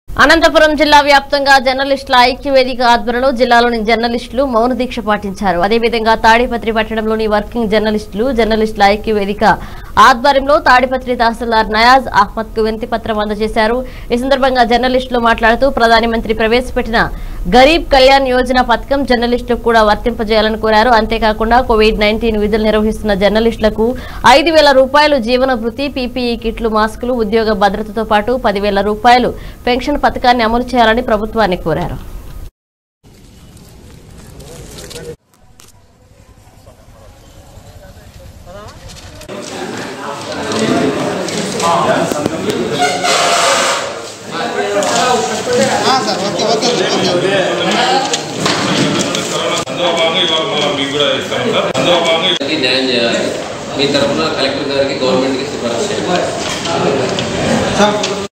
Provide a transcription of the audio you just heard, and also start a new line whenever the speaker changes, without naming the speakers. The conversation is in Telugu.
అనంతపురం జిల్లా వ్యాప్తంగా జర్నలిస్టుల ఐక్య వేదిక ఆధ్వర్యంలో జిల్లాలోని జర్నలిస్టులు మౌన దీక్ష పాటించారు అదేవిధంగా తాడిపత్రి పట్టణంలోని వర్కింగ్ జర్నలిస్టులు జర్నలిస్టుల ఐక్య వేదిక ఆధ్వర్యంలో తాడిపత్రి తహసీల్దార్ నయాజ్ అహ్మద్ కు వినతి పత్రం అందజేశారు ఈ సందర్భంగా జర్నలిస్టులు మాట్లాడుతూ ప్రధాని మంత్రి ప్రవేశపెట్టిన గరీబ్ కళ్యాణ్ యోజన పథకం జర్నలిస్టులకు కూడా వర్తింపజేయాలని కోరారు అంతేకాకుండా కోవిడ్ నైన్టీన్ విధులు నిర్వహిస్తున్న జర్నలిస్టులకు ఐదు వేల రూపాయలు జీవన భృతి పీపీఈ కిట్లు మాస్కులు ఉద్యోగ భద్రతతో పాటు పదివేల రూపాయలు పెన్షన్ పథకాన్ని అమలు చేయాలని ప్రభుత్వాన్ని కోరారు
అందులో భాగంగా ఇవాళ మళ్ళీ మీకు కూడా ఇస్తాం సార్ అందులో భాగంగా
అందరికీ న్యాయం చేయాలి మీ తరఫున కలెక్టర్ గారికి గవర్నమెంట్కి సిఫారసు చేయాలి